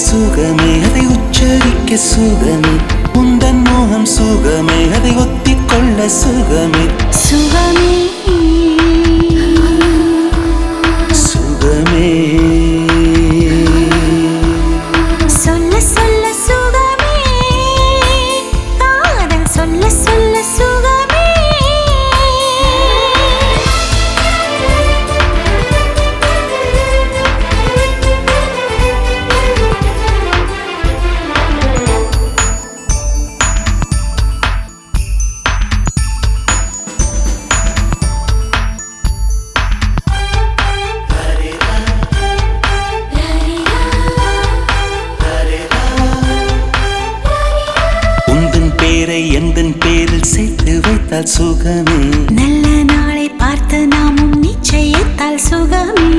சுகமே அதை உச்சரிக்க சுகமே உந்தன் மோகம் சுகமே அதை ஒத்திக்கொள்ள சுகமே சுகமே சுகமே சொல்ல சொல்ல சுகமே காதல் சொல்ல சொல்ல சுகமே உந்தன் பேரை எந்தன் பேரில் சேர்த்து வைத்தால் சுகமே நல்ல நாளை பார்த்து நாமும் நிச்சயத்தால் சுகமே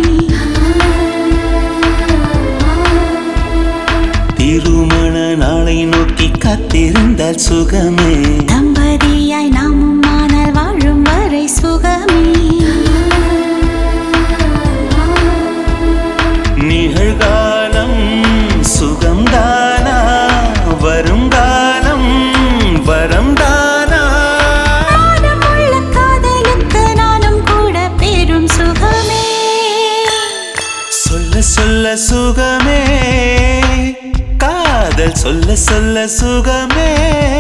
திருமண நாளை நோக்கி காத்திருந்தால் சுகமே தம்பதியாய் நாமும் ஆனால் வாழும் வரை சுகமே நிகழ்காலம் சுகம்தானா வருங்காலம் வரம்தானா மானமுள்ள காதலுக்கு நானும் கூட பெரும் சுகமே சொல்ல சொல்ல சுகமே காதல் சொல்ல சொல்ல சுகமே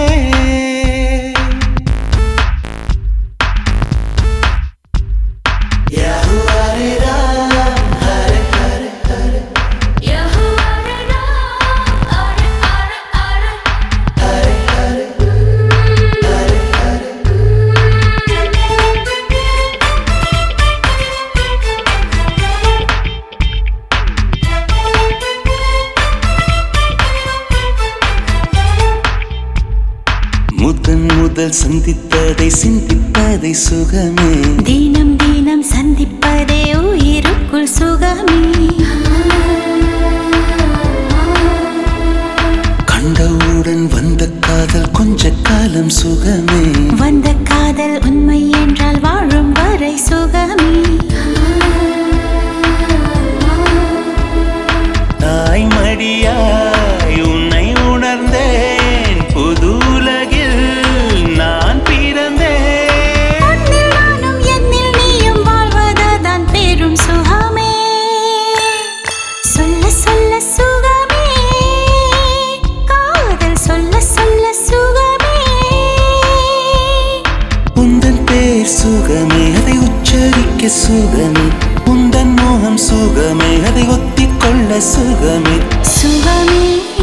முதன் முதல் சந்தித்ததை சிந்திப்பதை சுகமே தினம் தினம் சந்திப்பதே உயிருக்குள் சுகமே கண்டவுடன் வந்த காதல் கொஞ்ச காலம் சுகமே வந்த காதல் உண்மை என்றால் வாழும் வரை சுகமே தாய் மடியாய் உன்னை உணர்ந்தேன் புது உலகில் நான் பிறந்தேன் உன்னில் நானும் என்னில் நீயும் வாழ்வதுதான் பெரும் சுகமே சொல்ல சொல்ல சுகமே காதல் சொல்ல சொல்ல சுகமே உந்தன் பேர் சுகமே அதை உச்சரிக்க சுகமே உந்தன் மோகம் சுகமே அதை ஒத்திக்கொள்ள சுகமே சுகமே